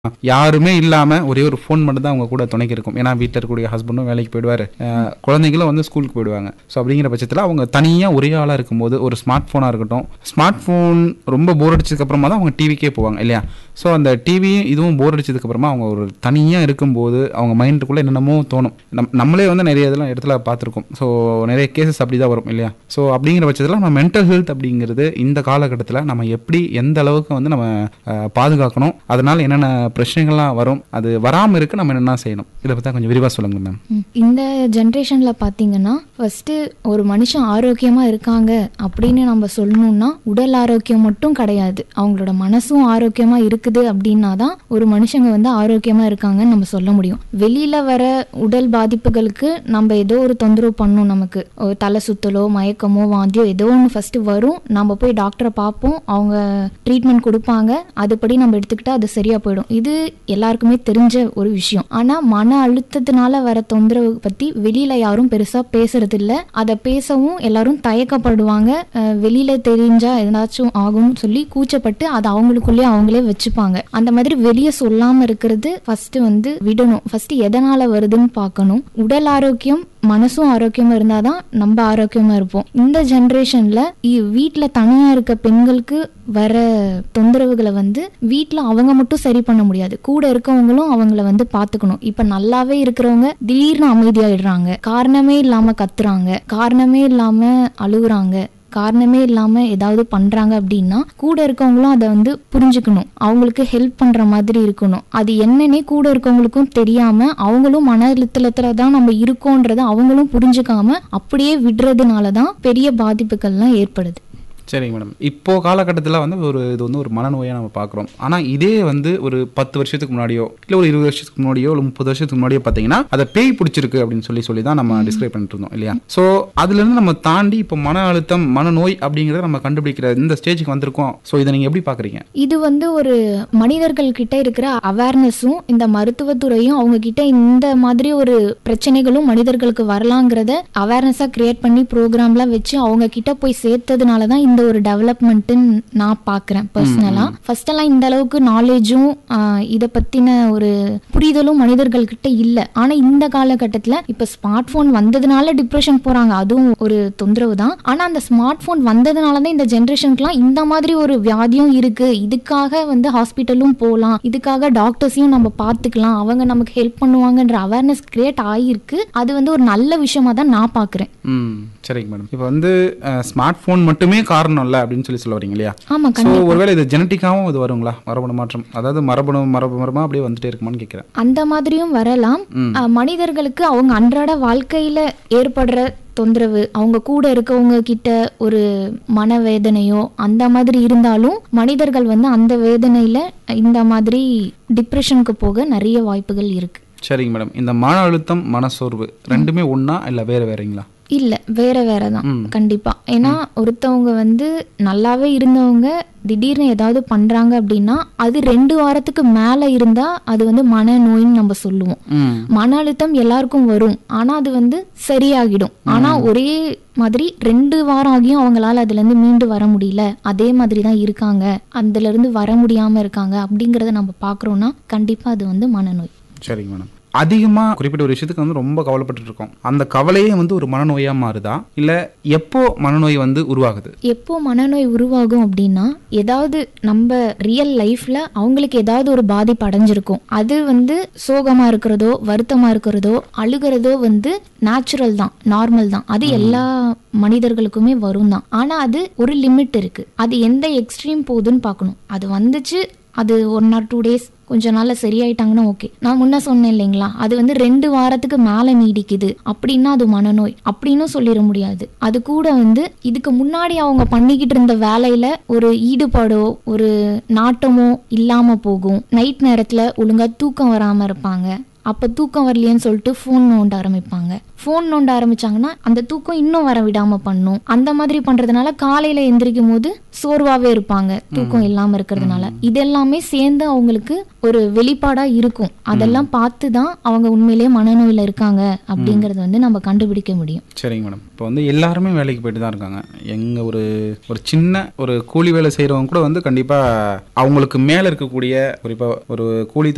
யாருமே இல்லாம ஒரே ஒரு ஃபோன் மட்டும் தான் அவங்க கூட துணைக்கு இருக்கும் ஏன்னா வீட்டில் இருக்கக்கூடிய ஹஸ்பண்டும் வேலைக்கு போயிடுவாரு அஹ் குழந்தைங்களும் வந்து ஸ்கூலுக்கு போயிடுவாங்க ஸோ அப்படிங்கிற பட்சத்தில் அவங்க தனியாக ஒரே ஆளாக இருக்கும்போது ஒரு ஸ்மார்ட் ஃபோனாக இருக்கட்டும் ஸ்மார்ட் ஃபோன் ரொம்ப போர் அடிச்சதுக்கு அப்புறமா தான் அவங்க டிவிக்கே போவாங்க இல்லையா ஸோ அந்த டிவியும் இதுவும் போர் அடிச்சதுக்கு அப்புறமா அவங்க ஒரு தனியாக இருக்கும்போது அவங்க மைண்டுக்குள்ளே என்னென்னமோ தோணும் நம் நம்மளே வந்து நிறைய இதெல்லாம் இடத்துல பார்த்துருக்கோம் ஸோ நிறைய கேசஸ் அப்படி தான் வரும் இல்லையா ஸோ அப்படிங்கிற பட்சத்தில் நம்ம மென்டல் ஹெல்த் அப்படிங்கிறது இந்த காலகட்டத்தில் நம்ம எப்படி எந்த அளவுக்கு வந்து நம்ம அஹ், பாதுகாக்கணும் அதனால என்னென்ன பிரச்சனைகள்லாம் வரும் அது வராமல் இருக்க நம்ம என்னென்ன செய்யணும் இதை பற்றி கொஞ்சம் விரிவாக சொல்லுங்க மேம் ம். இந்த ஜென்ரேஷனில் பார்த்தீங்கன்னா ஃபஸ்ட்டு ஒரு மனுஷன் ஆரோக்கியமாக இருக்காங்க அப்படின்னு நம்ம சொல்லணும்னா உடல் ஆரோக்கியம் மட்டும் கிடையாது அவங்களோட மனசும் ஆரோக்கியமாக இருக்குது அப்படின்னா தான் ஒரு மனுஷங்க வந்து ஆரோக்கியமாக இருக்காங்கன்னு நம்ம சொல்ல முடியும் வெளியில் வர உடல் பாதிப்புகளுக்கு நம்ம ஏதோ ஒரு தொந்தரவு பண்ணும் நமக்கு ஒரு தலை சுத்தலோ மயக்கமோ வாந்தியோ ஏதோ ஒன்று ஃபஸ்ட்டு வரும் நம்ம போய் டாக்டரை பார்ப்போம் அவங்க ட்ரீட்மெண்ட் கொடுப்பாங்க அதுபடி நம்ம எடுத்துக்கிட்டா அது சரியா போயிடும் இது எல்லாருக்குமே தெரிஞ்ச ஒரு விஷயம் ஆனா மன அழுத்தத்தினால வர தொந்தரவு பத்தி வெளியில யாரும் பெருசா பேசுறது இல்ல அதை பேசவும் எல்லாரும் தயக்கப்படுவாங்க அஹ் வெளியில தெரிஞ்சா ஏதாச்சும் ஆகும்னு சொல்லி கூச்சப்பட்டு அதை அவங்களுக்குள்ளேயே அவங்களே வச்சுப்பாங்க அந்த மாதிரி வெளியே சொல்லாம இருக்கிறது ஃபர்ஸ்ட் வந்து விடணும் ஃபர்ஸ்ட் எதனால வருதுன்னு பார்க்கணும் உடல் ஆரோக்கியம் மனசும் ஆரோக்கியமா இருந்தாதான் நம்ம ஆரோக்கியமா இருப்போம் இந்த ஜென்ரேஷன்ல வீட்ல தனியா இருக்க பெண்களுக்கு வர தொந்தரவுகளை வந்து வீட்ல அவங்க மட்டும் சரி பண்ண முடியாது கூட இருக்கவங்களும் அவங்கள வந்து பாத்துக்கணும் இப்ப நல்லாவே இருக்கிறவங்க திடீர்னு அமைதியாயிடுறாங்க காரணமே இல்லாம கத்துறாங்க காரணமே இல்லாம அழுகுறாங்க காரணமே இல்லாம ஏதாவது பண்றாங்க அப்படின்னா கூட இருக்கவங்களும் அதை வந்து புரிஞ்சுக்கணும் அவங்களுக்கு ஹெல்ப் பண்ற மாதிரி இருக்கணும் அது என்னன்னே கூட இருக்கவங்களுக்கும் தெரியாம அவங்களும் மன அழுத்தத்துல தான் நம்ம இருக்கோன்றதை அவங்களும் புரிஞ்சுக்காம அப்படியே விடுறதுனால தான் பெரிய பாதிப்புகள்லாம் ஏற்படுது சரிங்க மேடம் இப்போ காலகட்டத்தில் வந்து ஒரு இது வந்து ஒரு மனநோயாக நம்ம பார்க்குறோம் ஆனால் இதே வந்து ஒரு பத்து வருஷத்துக்கு முன்னாடியோ இல்லை ஒரு இருபது வருஷத்துக்கு முன்னாடியோ இல்லை முப்பது வருஷத்துக்கு முன்னாடியோ பார்த்தீங்கன்னா அதை பேய் பிடிச்சிருக்கு அப்படின்னு சொல்லி சொல்லி தான் நம்ம டிஸ்கிரைப் பண்ணிட்டு இருந்தோம் இல்லையா ஸோ அதுலேருந்து நம்ம தாண்டி இப்போ மன அழுத்தம் மனநோய் அப்படிங்கிறத நம்ம கண்டுபிடிக்கிற இந்த ஸ்டேஜுக்கு வந்திருக்கோம் ஸோ இதை நீங்கள் எப்படி பார்க்குறீங்க இது வந்து ஒரு மனிதர்கள் கிட்ட இருக்கிற அவேர்னஸும் இந்த மருத்துவத்துறையும் அவங்க கிட்ட இந்த மாதிரி ஒரு பிரச்சனைகளும் மனிதர்களுக்கு வரலாங்கிறத அவேர்னஸா கிரியேட் பண்ணி ப்ரோக்ராம்லாம் வச்சு அவங்க கிட்ட போய் சேர்த்ததுனால தான் இந்த ஒரு டெவலப்மெண்ட்டுன்னு நான் பார்க்குறேன் பர்சனலா ஃபர்ஸ்ட் எல்லாம் இந்த அளவுக்கு நாலேஜும் இதை பத்தின ஒரு புரிதலும் மனிதர்கள் கிட்ட இல்லை ஆனா இந்த காலகட்டத்தில் இப்போ ஸ்மார்ட் ஃபோன் வந்ததுனால டிப்ரெஷன் போறாங்க அதுவும் ஒரு தொந்தரவு தான் ஆனா அந்த ஸ்மார்ட் ஃபோன் வந்ததுனால தான் இந்த ஜென்ரேஷனுக்குலாம் இந்த மாதிரி ஒரு வியாதியும் இருக்கு இதுக்காக வந்து ஹாஸ்பிட்டலும் போகலாம் இதுக்காக டாக்டர்ஸையும் நம்ம பார்த்துக்கலாம் அவங்க நமக்கு ஹெல்ப் பண்ணுவாங்கன்ற அவேர்னஸ் கிரியேட் ஆகியிருக்கு அது வந்து ஒரு நல்ல விஷயமா தான் நான் பார்க்குறேன் ம் சரிங்க மேடம் இப்போ வந்து ஸ்மார்ட் ஃபோன் மட்டுமே காரணம் இல்லை அப்படின்னு சொல்லி சொல்ல வரீங்க இல்லையா ஆமா ஸோ ஒருவேளை இது ஜெனட்டிக்காவும் இது வருங்களா மரபணு மாற்றம் அதாவது மரபணு மரபு மரமாக அப்படியே வந்துட்டே இருக்குமான்னு கேட்குறேன் அந்த மாதிரியும் வரலாம் ம். அஹ், மனிதர்களுக்கு அவங்க அன்றாட வாழ்க்கையில ஏற்படுற தொந்தரவு அவங்க கூட இருக்கவங்க கிட்ட ஒரு மனவேதனையோ அந்த மாதிரி இருந்தாலும் மனிதர்கள் வந்து அந்த வேதனையில இந்த மாதிரி டிப்ரெஷனுக்கு போக நிறைய வாய்ப்புகள் இருக்கு சரிங்க மேடம் இந்த மன அழுத்தம் மனசோர்வு ரெண்டுமே ஒன்றா இல்லை வேறு வேறங்களா இல்ல வேற வேற தான் ம். கண்டிப்பா ஏன்னா ஒருத்தவங்க வந்து நல்லாவே இருந்தவங்க திடீர்னு ஏதாவது பண்றாங்க அப்படின்னா அது ரெண்டு வாரத்துக்கு மேல இருந்தா அது வந்து மனநோயின்னு நம்ம சொல்லுவோம் ம் மன அழுத்தம் எல்லாருக்கும் வரும் ஆனா அது வந்து சரியாகிடும் ஆனா ஒரே மாதிரி ரெண்டு வாரம் ஆகியும் அவங்களால அதுல இருந்து மீண்டு வர முடியல அதே மாதிரி தான் இருக்காங்க அதுல இருந்து வர முடியாம இருக்காங்க அப்படிங்கறத நம்ம பாக்குறோம்னா கண்டிப்பா அது வந்து மனநோய் சரிங்க மேடம் அதிகமாக குறிப்பிட்ட ஒரு விஷயத்துக்கு வந்து ரொம்ப கவலைப்பட்டு இருக்கோம் அந்த கவலையே வந்து ஒரு மனநோயாக மாறுதா இல்லை எப்போ மனநோய் வந்து உருவாகுது எப்போ மனநோய் உருவாகும் அப்படின்னா ஏதாவது நம்ம ரியல் லைஃப்ல அவங்களுக்கு ஏதாவது ஒரு பாதிப்பு அடைஞ்சிருக்கும் அது வந்து சோகமா இருக்கிறதோ வருத்தமா இருக்கிறதோ அழுகிறதோ வந்து நேச்சுரல் தான் நார்மல் தான் அது எல்லா மனிதர்களுக்குமே வரும் தான் ஆனா அது ஒரு லிமிட் இருக்கு அது எந்த எக்ஸ்ட்ரீம் போகுதுன்னு பார்க்கணும் அது வந்துச்சு அது ஒன் ஆர் டூ டேஸ் கொஞ்ச நாள்ல சரியாயிட்டாங்கன்னா ஓகே நான் முன்ன சொன்னேன் இல்லைங்களா அது வந்து ரெண்டு வாரத்துக்கு மேல நீடிக்குது அப்படின்னா அது மனநோய் அப்படின்னும் சொல்லிட முடியாது அது கூட வந்து இதுக்கு முன்னாடி அவங்க பண்ணிக்கிட்டு இருந்த வேலையில ஒரு ஈடுபாடோ ஒரு நாட்டமோ இல்லாம போகும் நைட் நேரத்துல ஒழுங்கா தூக்கம் வராம இருப்பாங்க அப்ப தூக்கம் வரலையேன்னு சொல்லிட்டு ஃபோன் நோண்ட ஆரம்பிப்பாங்க ஃபோன் நோண்ட ஆரம்பிச்சாங்கன்னா அந்த தூக்கம் இன்னும் வர விடாம பண்ணும் அந்த மாதிரி பண்றதுனால காலையில எந்திரிக்கும் போது சோர்வாவே இருப்பாங்க தூக்கம் இல்லாம இருக்கிறதுனால இதெல்லாமே சேர்ந்து அவங்களுக்கு ஒரு வெளிப்பாடா இருக்கும் அதெல்லாம் பார்த்து தான் அவங்க உண்மையிலேயே மனநோயில இருக்காங்க அப்படிங்கறத வந்து நம்ம கண்டுபிடிக்க முடியும் சரிங்க மேடம் இப்போ வந்து எல்லாருமே வேலைக்கு போயிட்டு தான் இருக்காங்க எங்கள் ஒரு ஒரு சின்ன ஒரு கூலி வேலை செய்கிறவங்க கூட வந்து கண்டிப்பாக அவங்களுக்கு மேலே இருக்கக்கூடிய குறிப்பாக ஒரு கூலி